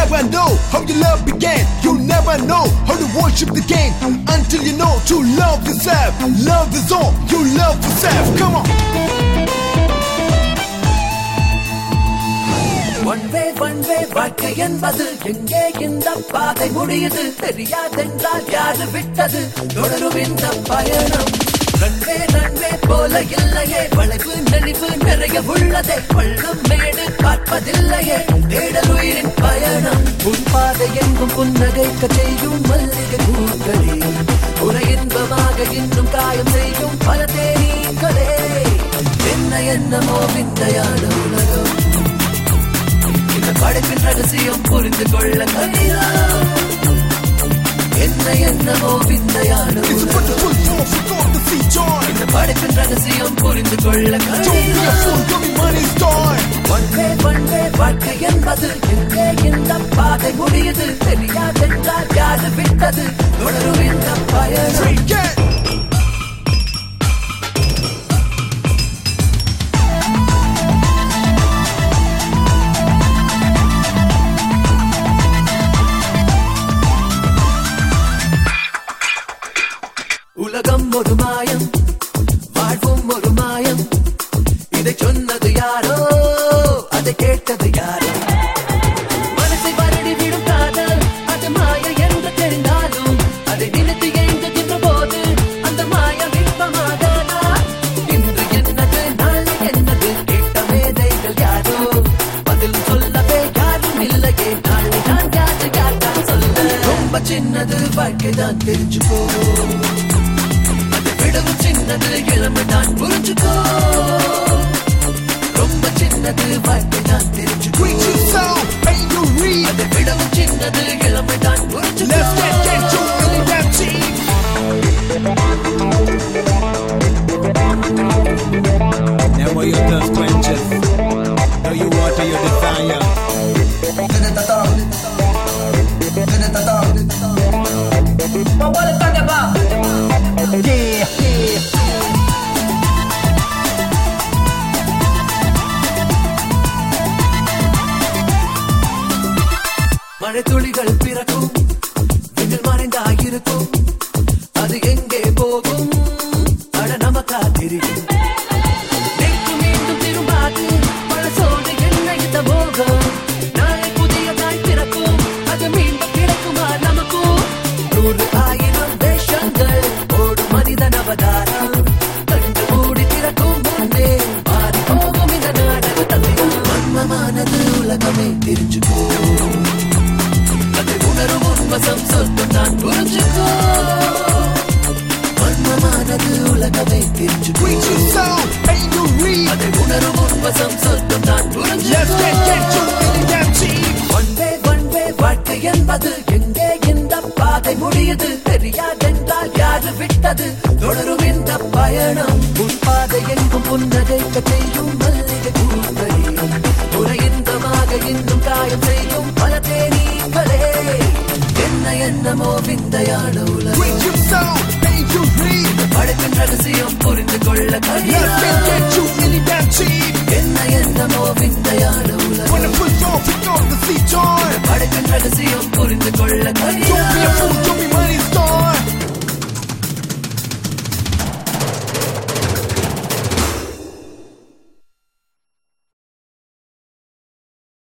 never know how your love began. You'll never know how to worship the game until you know to love yourself. Love is all you love yourself. Come on. One way one way வாழ்க்கை என்பது எங்கே இந்த பாதை முடியுது தெரியாதென்றால் யாரு விட்டது தொடரும் இந்த பயணம் நன்வே நன்வே போல இல்லையே வளைவு நெளிவு நிறைய உள்ளதே பள்ளம் மேடு பார்ப்பதில்லையே தேடல் உயிரின் பயணம் உன் பாதை எங்கும் புன்னகைக்க செய்யும் மல்லிகை பூக்களே உன இன்பமாக இன்னும் காயம் செய்யும் பல தேனீக்களே என்ன என்னமோ விந்தையான உலகம் இந்த படைப்பின் ரகசியம் புரிந்து கொள்ள கடினம் என்ன என்னவோ விந்தையான It's a உலகம். wonderful world for God to see joy. இந்த படைப்பின் ரகசியம் புரிந்து கொள்ள Don't be a கடினம் fool, give me money's time. ஒன்றே ஒன்றே வாழ்க்கை என்பது எங்கே இந்த பாதை முடியுது தெரியாதென்றால் யாரு விட்டது தொடரும் இந்த பயணம் Freak it. உலகம் ஒரு மாயம் வாழ்வும் ஒரு மாயம் இதை சொன்னது யாரோ அதை கேட்டது யாரோ மனசை வருடி விடும் காதல் அது மாய என்று தெரிந்தாலும் அதை நினைத்து எங்குகின்ற போது அந்த மாயம் இன்பமாகலா இன்று என்னது நாளை என்னது கேட்ட மேதைகள் யாரோ பதில் சொல்லவே யாரும் இல்லையே நாளை நான் யாரு யார்தான் சொல்ல ரொம்ப சின்னது வாழ்க்கைதான் தெரிஞ்சுக்கோ அதை விடவும் சின்னது இளமை தான் புரிஞ்சுக்கோ ரொம்ப சின்னது வாழ்க்கை தான் தெரிஞ்சுக்கோ Greet yourself, and you read. அதை விடவும் சின்னது இளமை தான் புரிஞ்சுக்கோ Let's get get you really damn cheap. Never your thirst quenches. Though you water your desire. மழை துளிகள் பிறக்கும் விண்ணில் மறைந்தாயிருக்கும் அது எங்கே போகும் அட நமக்கா தெரியும் நேற்று மீண்டும் திரும்பாது பழசோடு என்ன இந்த மோகம் நாளை புதியதாய் பிறக்கும் அது மீண்டும் கிடைக்குமா நமக்கும் நூறு ஆயிரம் வேஷங்கள் ஓடும் மனிதன் அவதாரம் கண்டு மூடி திறக்கும் முன்னே மாறி போகும் இந்த நாடக தந்திரம் மர்மமானது உலகமே தெரிஞ்சுக்கோ அதை உணரும் உன்வசம் சொல்லும் நான் புரிஞ்சுக்கோ மர்மமானது உலகமே தெரிஞ்சுக்கோ Greet yourself, and you read. அதை உணரும் உன்வசம் சொல்லும் நான் Let's get get புரிஞ்சுக்கோ you really damn cheap. ஒன்றே ஒன்றே வாழ்க்கை என்பது எங்கே இந்த பாதை முடியுது தெரியாதென்றால் யாரு விட்டது தொடரும் இந்த பயணம் உன் பாதை எங்கும் புன்னகைக்க செய்யும் மல்லிகை பூக்களே உரை இன்பமாக இன்னும் காயம் செய்யும் பல தேனீக்களே என்ன என்னமோ விந்தையான உலகம் Greet yourself, and you read. படைப்பின் ரகசியம் புரிந்து கொள்ள Let's கடினம் get get you really damn cheap. என்ன என்னமோ விந்தையான